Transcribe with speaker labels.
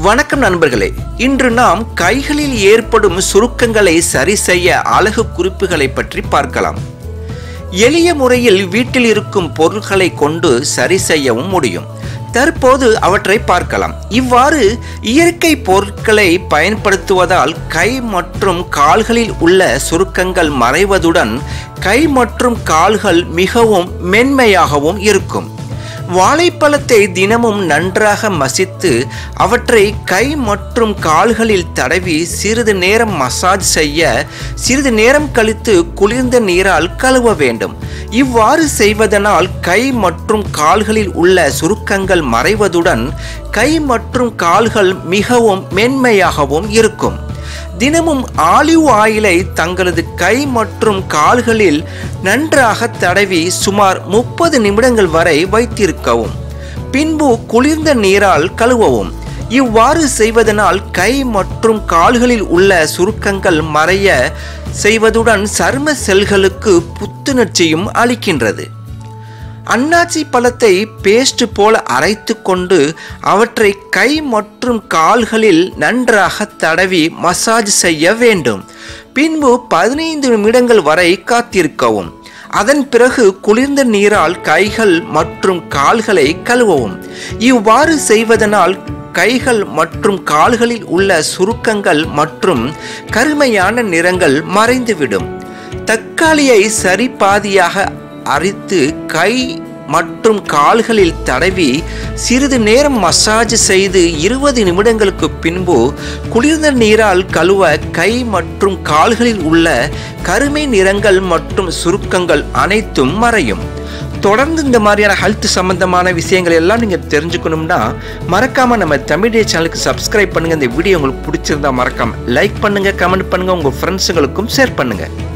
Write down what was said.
Speaker 1: வணக்கம் நண்பர்களே இன்று நாம் கைகளில் ஏற்படும் சுருக்கங்களை சரி செய்ய அழகு குறிப்புகளை பற்றி பார்க்கலாம் எளிய முறையில் வீட்டில் இருக்கும் பொருட்களை கொண்டு சரி செய்யவும் முடியும் தற்போது அவற்றை பார்க்கலாம் இவ்வாறு இயற்கை பொருட்களை பயன்படுத்துவதால் கை மற்றும் கால்களில் உள்ள சுருக்கங்கள் மறைவதுடன் கை மற்றும் கால்கள் மிகவும் மென்மையாகவும் இருக்கும் வாழைப்பழத்தை தினமும் நன்றாக மசித்து அவற்றை கை மற்றும் கால்களில் தடவி சிறிது நேரம் மசாஜ் செய்ய சிறிது நேரம் கழித்து குளிர்ந்த நீரால் கழுவ வேண்டும் இவ்வாறு செய்வதனால் கை மற்றும் கால்களில் உள்ள சுருக்கங்கள் மறைவதுடன் கை மற்றும் கால்கள் மிகவும் மென்மையாகவும் இருக்கும் தினமும் ஆலிவ் ஆயிலை தங்களது கை மற்றும் கால்களில் நன்றாக தடவி சுமார் முப்பது நிமிடங்கள் வரை வைத்திருக்கவும் பின்பு குளிர்ந்த நீரால் கழுவவும் இவ்வாறு செய்வதனால் கை மற்றும் கால்களில் உள்ள சுருக்கங்கள் மறைய செய்வதுடன் சரும செல்களுக்கு புத்துணர்ச்சியும் அளிக்கின்றது அன்னாச்சி பழத்தை பேஸ்ட் போல அரைத்து கொண்டு அவற்றை கை மற்றும் கால்களில் நன்றாக தடவி மசாஜ் செய்ய வேண்டும் பின்பு பதினைந்து நிமிடங்கள் வரை காத்திருக்கவும் அதன் பிறகு குளிர்ந்த நீரால் கைகள் மற்றும் கால்களை கழுவவும் இவ்வாறு செய்வதனால் கைகள் மற்றும் கால்களில் உள்ள சுருக்கங்கள் மற்றும் கருமையான நிறங்கள் மறைந்துவிடும் தக்காளியை சரி பாதியாக அரித்து கை மற்றும் கால்களில் தடவி சிறிது நேரம் மசாஜ் செய்து இருபது நிமிடங்களுக்கு பின்பு குளிர்ந்த நீரால் கழுவ கை மற்றும் கால்களில் உள்ள கருமை நிறங்கள் மற்றும் சுருக்கங்கள் அனைத்தும் மறையும் தொடர்ந்து இந்த மாதிரியான ஹெல்த் சம்பந்தமான விஷயங்கள் எல்லாம் நீங்கள் தெரிஞ்சுக்கணும்னா மறக்காம நம்ம தமிழ் டே சேனலுக்கு சப்ஸ்கிரைப் பண்ணுங்க இந்த வீடியோ உங்களுக்கு பிடிச்சிருந்தா மறக்காம லைக் பண்ணுங்க கமெண்ட் பண்ணுங்க உங்க ஃப்ரெண்ட்ஸுங்களுக்கும் ஷேர் பண்ணுங்க